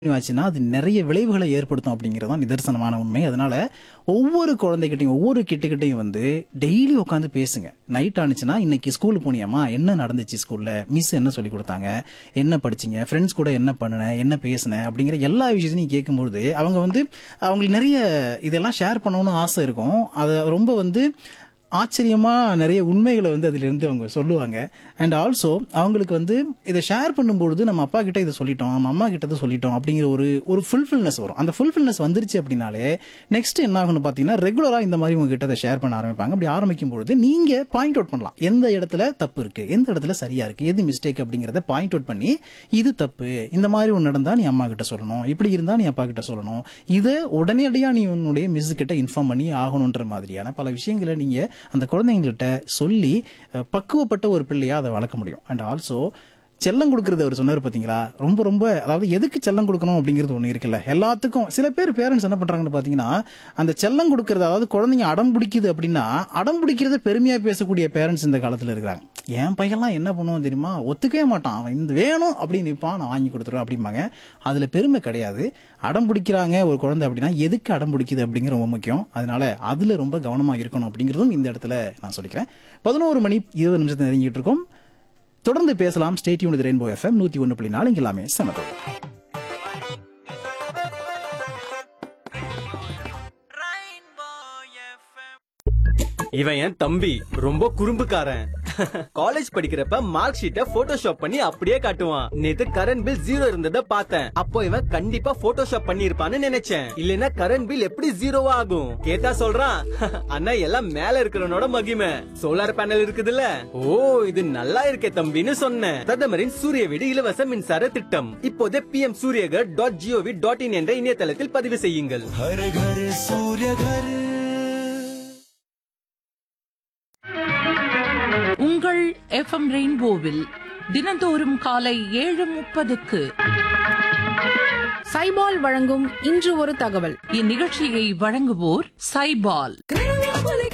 ஆச்சுன்னா அது நிறைய விளைவுகளை ஏற்படுத்தும் அப்படிங்கிறது தான் நிதர்சனமான உண்மை அதனால ஒவ்வொரு குழந்தைகிட்டையும் ஒவ்வொரு கிட்டக்கிட்டையும் வந்து டெய்லி உட்காந்து பேசுங்க நைட் ஆனிச்சுன்னா இன்னைக்கு ஸ்கூலுக்கு போனியாமா என்ன நடந்துச்சு ஸ்கூல்ல மிஸ் என்ன சொல்லி கொடுத்தாங்க என்ன படிச்சீங்க ஃப்ரெண்ட்ஸ் கூட என்ன பண்ணுனேன் என்ன பேசுனேன் அப்படிங்கிற எல்லா விஷயத்தையும் நீ கேட்கும்பொழுது அவங்க வந்து அவங்களுக்கு நிறைய இதெல்லாம் ஷேர் பண்ணணும்னு ஆசை இருக்கும் அதை ரொம்ப வந்து ஆச்சரியமா நிறைய உண்மைகளை வந்து அதிலிருந்து அவங்க சொல்லுவாங்க அண்ட் ஆல்சோ அவங்களுக்கு வந்து இதை ஷேர் பண்ணும்பொழுது நம்ம அப்பா கிட்ட இதை சொல்லிட்டோம் நம்ம அம்மா கிட்ட இதை சொல்லிட்டோம் அப்படிங்கிற ஒரு ஒரு ஃபுல்ஃபில்னஸ் வரும் அந்த ஃபுல்ஃபில்னஸ் வந்துருச்சு அப்படின்னாலே நெக்ஸ்ட் என்ன ஆகும்னு பார்த்தீங்கன்னா ரெகுலராக இந்த மாதிரி உங்ககிட்ட அதை ஷேர் பண்ண ஆரம்பிப்பாங்க அப்படி ஆரம்பிக்கும் பொழுது நீங்க பாயிண்ட் அவுட் பண்ணலாம் எந்த இடத்துல தப்பு இருக்கு எந்த இடத்துல சரியா இருக்கு எது மிஸ்டேக் அப்படிங்கிறத பாயிண்ட் அவுட் பண்ணி இது தப்பு இந்த மாதிரி ஒன்று நடந்தா நீ அம்மா கிட்ட சொல்லணும் இப்படி இருந்தா நீ அப்பா கிட்ட சொல்லணும் இதை உடனடியாக நீ உன்னுடைய மிஸ் கிட்ட இன்ஃபார்ம் பண்ணி ஆகணுன்ற மாதிரியான பல விஷயங்களை நீங்க அந்த குழந்தைங்கள்ட்ட சொல்லி அஹ், பக்குவப்பட்ட ஒரு பிள்ளையா அதை வளர்க்க முடியும் அண்ட் ஆல்சோ செல்லம் கொடுக்கறது அவர் சொன்னார் பாத்தீங்களா ரொம்ப ரொம்ப அதாவது எதுக்கு செல்லம் கொடுக்கணும் அப்படிங்கிறது ஒண்ணு இருக்குல்ல எல்லாத்துக்கும் சில பேர் பேரண்ட்ஸ் என்ன பண்றாங்கன்னு பாத்தீங்கன்னா அந்த செல்லம் கொடுக்கறது அதாவது குழந்தைங்க அடம் பிடிக்குது அப்படின்னா அடம் பிடிக்கிறத பெருமையா பேசக்கூடிய பேரண்ட்ஸ் இந்த காலத்துல இருக்கிறாங்க என் பையன்லாம் என்ன பண்ணுவான் தெரியுமா ஒத்துக்கவே மாட்டான் அவன் இந்த வேணும் அப்படின்னு நிற்பான் நான் வாங்கி கொடுத்துருவேன் அப்படிம்பாங்க அதுல பெருமை கிடையாது அடம் பிடிக்கிறாங்க ஒரு குழந்தை அப்படின்னா எதுக்கு அடம் பிடிக்குது அப்படிங்கிற ரொம்ப முக்கியம் அதனால அதுல ரொம்ப கவனமா இருக்கணும் அப்படிங்கிறதும் இந்த இடத்துல நான் சொல்லிக்கிறேன் பதினோரு மணி இருபது நிமிஷத்தை நெருங்கிட்டு இருக்கோம் தொடர்ந்து பேசலாம் ஸ்டேட் யூனிட் ரெயின்போ எஃப்எம் நூத்தி ஒன்று புள்ளி நாலு இங்க எல்லாமே சமத்தோம் இவன் என் தம்பி ரொம்ப குறும்புக்காரன் காலேஜ் படிக்கிறப்ப மார்க் ஷீட்டை போட்டோஷாப் பண்ணி அப்படியே காட்டுவான் நேத்து கரண்ட் பில் ஜீரோ இருந்ததை பார்த்தேன் அப்போ இவன் கண்டிப்பா போட்டோஷாப் பண்ணி இருப்பான்னு நினைச்சேன் இல்லனா கரண்ட் பில் எப்படி ஜீரோவா ஆகும் கேட்டா சொல்றான் அண்ணா எல்லாம் மேல இருக்கிறவனோட மகிமை சோலார் பேனல் இருக்குதுல்ல ஓ இது நல்லா இருக்கே தம்பின்னு சொன்னேன் பிரதமரின் சூரிய வீடு இலவச மின்சார திட்டம் இப்போதே PM Suryaghar dot GOV dot in என்ற இணையதளத்தில் பதிவு செய்யுங்கள் हर घर सूर्य घर உங்கள் எஃப்எம் ரெயின்போவில் தினந்தோறும் காலை ஏழு முப்பதுக்கு சைபால் வழங்கும் இன்று ஒரு தகவல் இந்நிகழ்ச்சியை வழங்குவோர் சைபால்